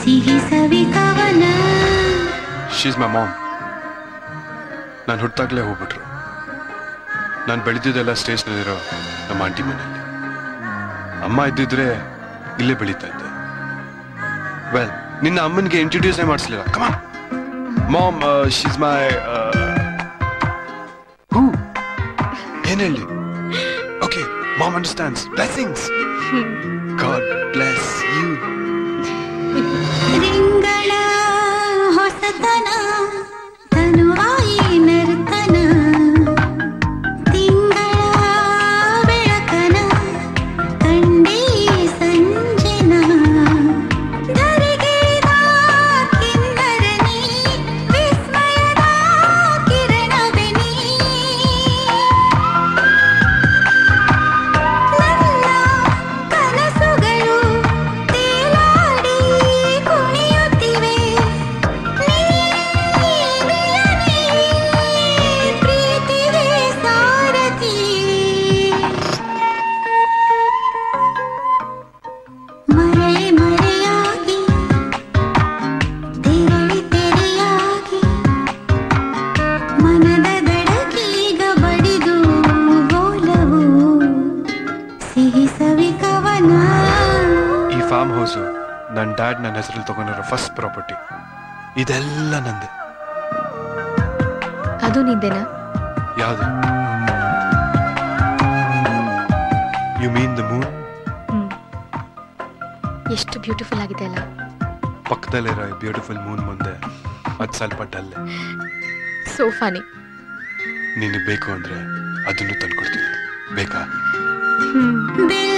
ಸಿಹಿ ಸವಿ ಕವನ she's my mom ನಾನು ಹುಟ್ಟಾಗ್ಲೇ ಹೋಗ್ಬಿಟ್ರು ನಾನು ಬೆಳೆದಿದ್ದೆಲ್ಲ ಸ್ಟೇಜ್ನಲ್ಲಿರೋ ನಮ್ಮ ಆಂಟಿ ಮನೆಯಲ್ಲಿ ಅಮ್ಮ ಇದ್ದಿದ್ರೆ ಇಲ್ಲೇ ಬೆಳೀತಾ ಇದ್ದೆ ವೆಲ್ ನಿನ್ನ ಅಮ್ಮನಿಗೆ ಇಂಟ್ರೊಡ್ಯೂಸೇ ಮಾಡಿಸ್ಲಿಲ್ಲ ಕಮ ಮಾಮ್ ಶೀಸ್ ಮೈ ಹೂ ಏನ್ ಹೇಳಿ okay mom understands blessings God bless you ರಿಂಗಳ ಹೊಸತನ ತನುವಾಯಿ ನರ್ತನ ತಿಂಗಳ ಬೆಳಕನ ಕಂಡೇ ಸಂಜನ ಧರೆಗಿಳಿದ ಕಿನ್ನರನಿ ವಿಸ್ಮಯದ ಕಿರಣವೆ ನೀ ನನ್ನ ಕನಸುಗಳು ತೇಲಾಡಿ ಕುಣಿಯುತ್ತಿವೆ ನೀನಿಯನೇ ಪ್ರೀತಿಗೆ ಸಾರಥಿ ಮರೆ ಮರೆಯಾಗಿ ತೆರಳಿ ತೆರೆಯಾಗಿ ಮನದ ದಡಕೀಗ ಬಡಿದು ಗೋಲವು ಸಿಹಿ ಸವಿ ಕವನ ಈ ಫಾರ್ಮ್ ಹೌಸು ನನ್ನ ಡ್ಯಾಡ್ ನನ್ನ ಹೆಸರಲ್ಲಿ ತಗೊಂಡಿರೋ ಫಸ್ಟ್ ಪ್ರಾಪರ್ಟಿ ಇದೆಲ್ಲ ನಂದೆ ಅದು ನಿಂದೆನಾ ಯಾವುದು you mean the moon hmm ಎಷ್ಟು ಬ್ಯೂಟಿಫುಲ್ ಆಗಿದೆ ಅಲ್ಲ ಪಕ್ಕದಲ್ಲಿರೋ ಬ್ಯೂಟಿಫುಲ್ ಮೂನ್ ಮುಂದೆ ಅದು ಸ್ವಲ್ಪ ಡಲ್ಲೆ ಸೋ ಫನಿ ನಿನಗೆ ಬೇಕು ಅಂದ್ರೆ ಅದನ್ನು ತಂದ್ಕೊಡ್ತೀನಿ ಬೇಕಾ ಬೆಲ್ಲ